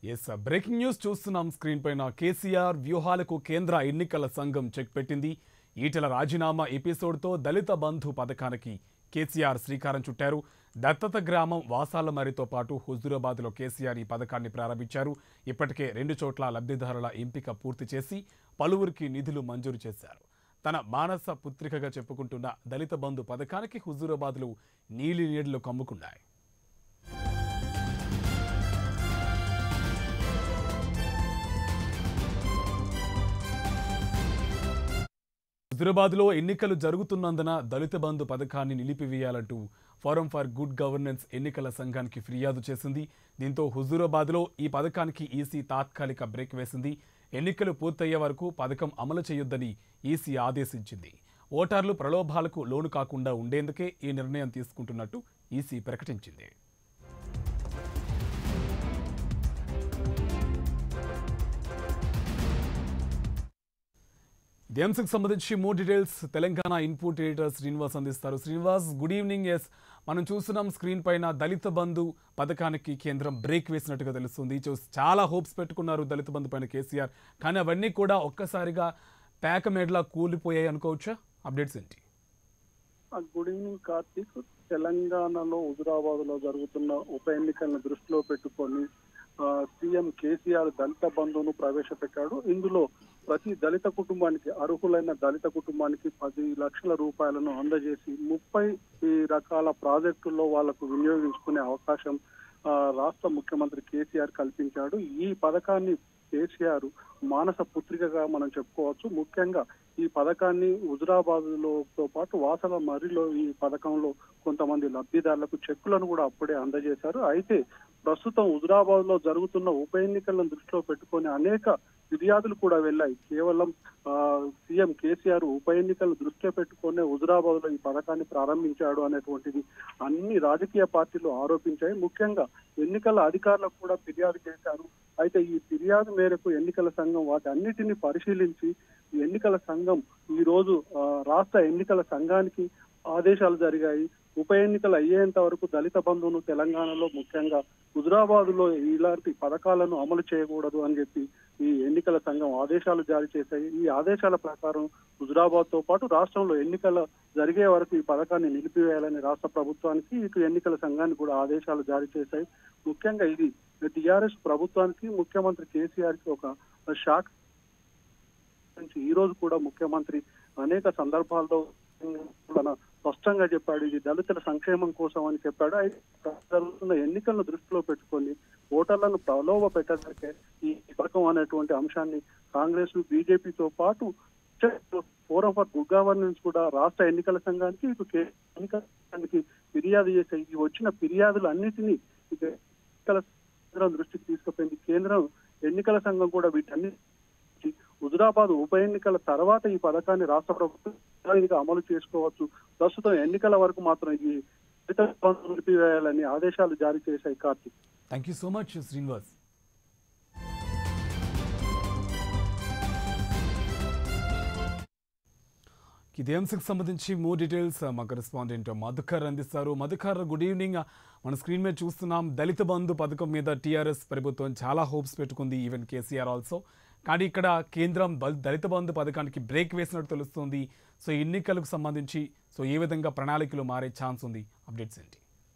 Yes breaking news చూస్తున్నాం screen పైన కేసీఆర్ వ్యూహాలకు కేంద్ర ఎన్నికల సంఘం చెక్ పెట్టింది ఈటెల రాజీనామా ఎపిసోడ్తో దళిత బంధు పథకానికి కేసీఆర్ శ్రీకారం చుట్టారు దత్తత గ్రామం వాసాలమరితో పాటు హుజూరాబాద్లో కేసీఆర్ ఈ పథకాన్ని ప్రారంభించారు ఇప్పటికే రెండు చోట్ల లబ్ధిదారుల ఎంపిక పూర్తి చేసి పలువురికి నిధులు మంజూరు చేశారు తన మానస పుత్రికగా చెప్పుకుంటున్న దళిత బంధు పథకానికి హుజూరాబాద్లో నీలి నీళ్లు కమ్ముకున్నాయి హైదరాబాద్లో ఎన్నికలు జరుగుతున్నందున దళిత బంధు పథకాన్ని నిలిపివేయాలంటూ ఫోరం ఫర్ గుడ్ గవర్నెన్స్ ఎన్నికల సంఘానికి ఫిర్యాదు చేసింది దీంతో హుజూరాబాద్లో ఈ పథకానికి ఈసీ తాత్కాలిక బ్రేక్ వేసింది ఎన్నికలు పూర్తయ్యే వరకు పథకం అమలు చేయొద్దని ఈసీ ఆదేశించింది ఓటర్లు ప్రలోభాలకు లోను కాకుండా ఉండేందుకే ఈ నిర్ణయం తీసుకుంటున్నట్టు ఈసీ ప్రకటించింది ఇదే అంశకు సంబంధించి more details Telangana input editor Srinivas అందిస్తారు శ్రీనివాస్ గుడ్ ఈవినింగ్ ఎస్ మనం చూస్తున్నాం స్క్రీన్ పైన దళిత బంధు పథకానికి కేంద్రం బ్రేక్ వేసినట్టుగా తెలుస్తుంది చూ- చాలా హోప్స్ పెట్టుకున్నారు దళిత బంధు పైన కేసీఆర్ కానీ అవన్నీ కూడా ఒక్కసారిగా పేకమేడ్లా కూలిపోయాయి అనుకోవచ్చా అప్డేట్స్ ఏంటి గుడ్ ఈవినింగ్ కార్తీక్ తెలంగాణలో హుజురాబాద్ లో జరుగుతున్న ఉప ఎన్నికలను దృష్టిలో పెట్టుకొని ఆ, సీఎం కేసీఆర్ దళిత బంధువును ప్రవేశపెట్టాడు ఇందులో ప్రతి దళిత కుటుంబానికి అర్హులైన దళిత కుటుంబానికి పది లక్షల రూపాయలను అందజేసి ముప్పై ఈ రకాల ప్రాజెక్టుల్లో వాళ్లకు వినియోగించుకునే అవకాశం ఆ, రాష్ట్ర ముఖ్యమంత్రి కేసీఆర్ కల్పించాడు ఈ పథకాన్ని కేసీఆర్ మానస పుత్రికగా మనం చెప్పుకోవచ్చు ముఖ్యంగా ఈ పథకాన్ని హుజురాబాద్ తో పాటు వాసల మర్రిలో ఈ పథకంలో కొంతమంది లబ్ధిదారులకు చెక్కులను కూడా అప్పుడే అందజేశారు అయితే ప్రస్తుతం హుజురాబాద్ లో జరుగుతున్న ఉప ఎన్నికలను దృష్టిలో పెట్టుకొని అనేక ఫిర్యాదులు కూడా వెళ్ళాయి కేవలం ఆ, సీఎం కేసీఆర్ ఉప ఎన్నికలను దృష్టిలో పెట్టుకునే హుజురాబాద్ లో ఈ పథకాన్ని ప్రారంభించాడు అనేటువంటిది అన్ని రాజకీయ పార్టీలు ఆరోపించాయి ముఖ్యంగా ఎన్నికల అధికారులకు కూడా ఫిర్యాదు చేశారు అయితే ఈ ఫిర్యాదు మేరకు ఎన్నికల సంఘం వాటన్నిటిని పరిశీలించి ఈ ఎన్నికల సంఘం ఈ రోజు ఆ, రాష్ట్ర ఎన్నికల సంఘానికి ఆదేశాలు జరిగాయి ఉప ఎన్నికలు అయ్యేంత వరకు దళిత బంధువును తెలంగాణలో ముఖ్యంగా హుజురాబాద్ లో ఇలాంటి పథకాలను అమలు చేయకూడదు అని చెప్పి ఈ ఎన్నికల సంఘం ఆదేశాలు జారీ చేశాయి ఈ ఆదేశాల ప్రకారం హుజురాబాద్ తో పాటు రాష్ట్రంలో ఎన్నికల జరిగే వరకు ఈ పథకాన్ని నిలిపివేయాలని రాష్ట్ర ప్రభుత్వానికి ఇటు ఎన్నికల సంఘానికి కూడా ఆదేశాలు జారీ చేశాయి ముఖ్యంగా ఇది టిఆర్ఎస్ ప్రభుత్వానికి ముఖ్యమంత్రి కేసీఆర్ కి ఒక షాక్ నుంచి ఈ రోజు కూడా ముఖ్యమంత్రి అనేక సందర్భాల్లో తన స్పష్టంగా చెప్పాడు ఇది దళితుల సంక్షేమం కోసం అని చెప్పాడు అయితే జరుగుతున్న ఎన్నికలను దృష్టిలో పెట్టుకొని ఓటర్లను ప్రలోభ పెట్టడానికే ఈ పథకం అనేటువంటి అంశాన్ని కాంగ్రెస్ బీజేపీతో పాటు ఫోరం ఫర్ గుడ్ గవర్నెన్స్ కూడా రాష్ట్ర ఎన్నికల సంఘానికి ఇటు కే- ఎన్నికల సంఘానికి ఫిర్యాదు చేశాయి ఈ వచ్చిన ఫిర్యాదులు అన్నిటినీ ఇక ఎన్నికల కేంద్రం దృష్టికి తీసుకుపోయింది కేంద్రం ఎన్నికల సంఘం కూడా వీటన్ని హుజురాబాద్ ఉప ఎన్నికల తర్వాత ఈ పథకాన్ని రాష్ట్ర ప్రభుత్వం యథావిధిగా అమలు చేసుకోవచ్చు ప్రస్తుతం ఎన్నికల వరకు మాత్రం ఈ దళిత బంధు నిలిపివేయాలని ఆదేశాలు జారీ చేశాయి Karthik thank you so much Srinivas ఇదే అంశకు సంబంధించి మోర్ డీటెయిల్స్ మా కరెస్పాండెంట్ మధుకర్ అందిస్తారు మధుకర్ గుడ్ ఈవినింగ్ మన స్క్రీన్ మీద చూస్తున్నాం దళిత బంధు పథకం మీద టీఆర్ఎస్ ప్రభుత్వం చాలా హోప్స్ పెట్టుకుంది ఈవెన్ కేసీఆర్ ఆల్సో కానీ ఇక్కడ కేంద్రం బల్- దళిత బంధు పథకానికి బ్రేక్ వేసినట్టు తెలుస్తుంది సో ఈ ఎన్నికలకు సంబంధించి సో ఏ విధంగా ప్రణాళికలు మారే ఛాన్స్ ఉంది అప్డేట్స్ ఏంటి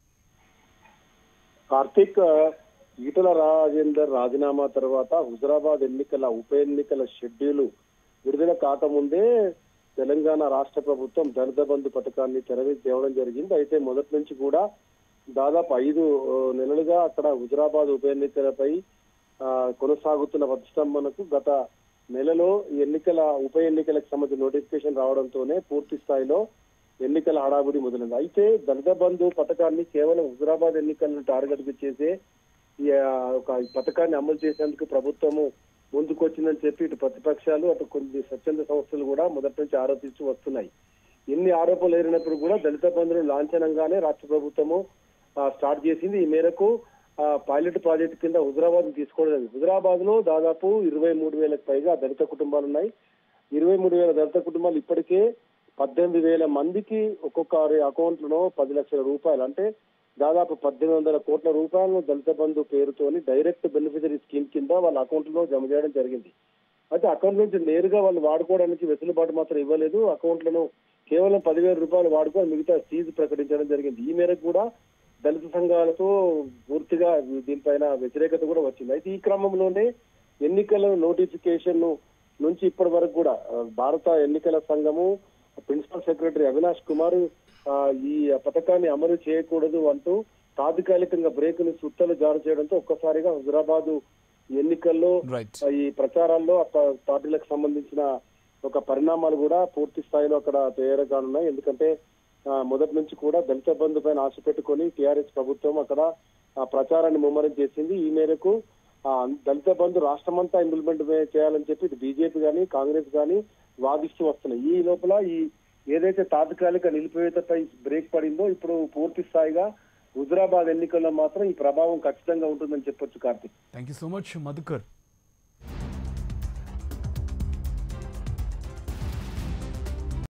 కార్తిక్ ఈటల రాజేందర్ రాజీనామా తర్వాత హుజరాబాద్ ఎన్నికల ఉప ఎన్నికల షెడ్యూల్ విడుదల కాకముందే తెలంగాణ రాష్ట్ర ప్రభుత్వం దళిత బంధు పథకాన్ని తెరవేసి తేవడం జరిగింది అయితే మొదటి నుంచి కూడా దాదాపు ఐదు ఆ, నెలలుగా అక్కడ హుజరాబాద్ ఉప ఎన్నికలపై ఆ, కొనసాగుతున్న ప్రతిష్టంభనకు గత నెలలో ఈ ఎన్నికల ఉప ఎన్నికలకు సంబంధించిన నోటిఫికేషన్ రావడంతోనే పూర్తి స్థాయిలో ఎన్నికల హడావుడి మొదలైంది అయితే దళిత బంధు పథకాన్ని కేవలం హుజరాబాద్ ఎన్నికలను టార్గెట్ గా చేసే ఈ ఆ, ఒక ఈ పథకాన్ని అమలు చేసేందుకు ప్రభుత్వము ముందుకొచ్చిందని చెప్పి ఇటు ప్రతిపక్షాలు అటు కొన్ని స్వచ్ఛంద సంస్థలు కూడా మొదటి నుంచి ఆరోపిస్తూ వస్తున్నాయి ఎన్ని ఆరోపణలు ఎరిగినప్పుడు కూడా దళిత బంధును లాంఛనంగానే రాష్ట్ర ప్రభుత్వము ఆ, స్టార్ట్ చేసింది ఈ మేరకు ఆ, పైలట్ ప్రాజెక్ట్ కింద హుజరాబాద్ తీసుకోవడం జరిగింది. హుజరాబాద్ లో దాదాపు ఇరవై మూడు వేలకు పైగా దళిత కుటుంబాలు ఉన్నాయి ఇరవై మూడు వేల దళిత కుటుంబాలు ఇప్పటికే పద్దెనిమిది వేల మందికి ఒక్కొక్క అకౌంట్ లో పది లక్షల రూపాయలు అంటే దాదాపు పద్దెనిమిది వందల కోట్ల రూపాయలను దళిత బంధు పేరుతోని డైరెక్ట్ బెనిఫిషరీ స్కీమ్ కింద వాళ్ళ అకౌంట్ లో జమ చేయడం జరిగింది అయితే అకౌంట్ నుంచి నేరుగా వాళ్ళు వాడుకోవడానికి వెసులుబాటు మాత్రం ఇవ్వలేదు అకౌంట్లను కేవలం పదివేల రూపాయలు వాడుకొని మిగతా సీజ్ ప్రకటించడం జరిగింది ఈ మేరకు కూడా దళిత సంఘాలతో పూర్తిగా దీనిపైన వ్యతిరేకత కూడా వచ్చింది అయితే ఈ క్రమంలోనే ఎన్నికల నోటిఫికేషన్ నుంచి ఇప్పటి వరకు కూడా ఆ, భారత ఎన్నికల సంఘము ప్రిన్సిపల్ సెక్రటరీ అవినాష్ కుమార్ ఆ, ఈ పథకాన్ని అమలు చేయకూడదు అంటూ తాత్కాలికంగా బ్రేక్ ని సుత్తలు జారీ చేయడంతో ఒక్కసారిగా హుజరాబాద్ ఎన్నికల్లో రైట్ ఈ ప్రచారాల్లో ఆ ప- పార్టీలకు సంబంధించిన ఒక పరిణామాలు కూడా పూర్తి స్థాయిలో అక్కడ తయారుగానున్నాయి ఎందుకంటే ఆ, మొదటి నుంచి కూడా దళిత బంధు పైన ఆశ పెట్టుకొని టీఆర్ఎస్ ప్రభుత్వం అక్కడ ఆ ప్రచారాన్ని ముమ్మరం చేసింది ఈ మేరకు ఆ, దళిత బంధు రాష్ట్రమంతా ఇంప్లిమెంట్ చేయాలని చెప్పి ఇటు బీజేపీ కానీ కాంగ్రెస్ కానీ వాదిస్తూ వస్తున్నాయి ఈ లోపల ఈ ఏదైతే తాత్కాలిక నిలిపివేతపై బ్రేక్ పడిందో ఇప్పుడు పూర్తి స్థాయిగా హుజరాబాద్ ఎన్నికల్లో మాత్రం ఈ ప్రభావం ఖచ్చితంగా ఉంటుందని చెప్పొచ్చు Karthik thank you so much Madhukar